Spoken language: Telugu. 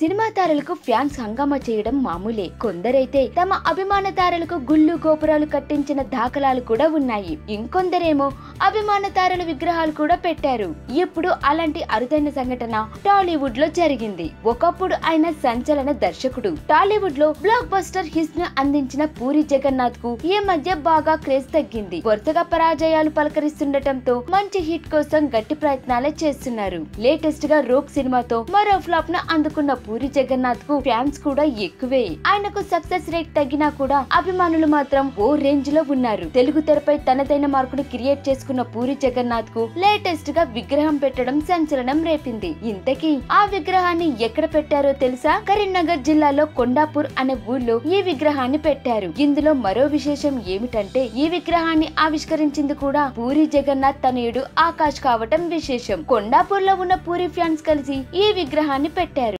సినిమా తారలకు ఫ్యాన్స్ హంగామా చేయడం మామూలే కొందరైతే తమ అభిమాన తారలకు గుళ్ళు గోపురాలు కట్టించిన దాఖలాలు కూడా ఉన్నాయి ఇంకొందరేమో అభిమాన తారల విగ్రహాలు కూడా పెట్టారు ఇప్పుడు అలాంటి అరుదైన సంఘటన టాలీవుడ్ లో జరిగింది ఒకప్పుడు ఆయన సంచలన దర్శకుడు టాలీవుడ్ లో బ్లాక్ బస్టర్ హిట్స్ ను అందించిన పూరి జగన్నాథ్ కు ఈ మధ్య బాగా క్రేజ్ తగ్గింది వరుసగా పరాజయాలు పలకరిస్తుండటంతో మంచి హిట్ కోసం గట్టి ప్రయత్నాలే చేస్తున్నారు లేటెస్ట్ గా రోక్ సినిమాతో మరో ఫ్లాప్ ను అందుకున్న పూరి జగన్నాథ్ కు ఫ్యాన్స్ కూడా ఎక్కువే ఆయనకు సక్సెస్ రేట్ తగ్గినా కూడా అభిమానులు మాత్రం ఓ రేంజ్ లో ఉన్నారు తెలుగు తెరపై తనదైన మార్కును క్రియేట్ చేసుకున్న పూరి జగన్నాథ్ కు లేటెస్ట్ గా విగ్రహం పెట్టడం సంచలనం రేపింది ఇంతకీ ఆ విగ్రహాన్ని ఎక్కడ పెట్టారో తెలుసా కరీంనగర్ జిల్లాలో కొండాపూర్ అనే ఊళ్ళో ఈ విగ్రహాన్ని పెట్టారు ఇందులో మరో విశేషం ఏమిటంటే ఈ విగ్రహాన్ని ఆవిష్కరించింది కూడా పూరి జగన్నాథ్ తనయుడు ఆకాష్ కావటం విశేషం కొండాపూర్ లో ఉన్న పూరి ఫ్యాన్స్ కలిసి ఈ విగ్రహాన్ని పెట్టారు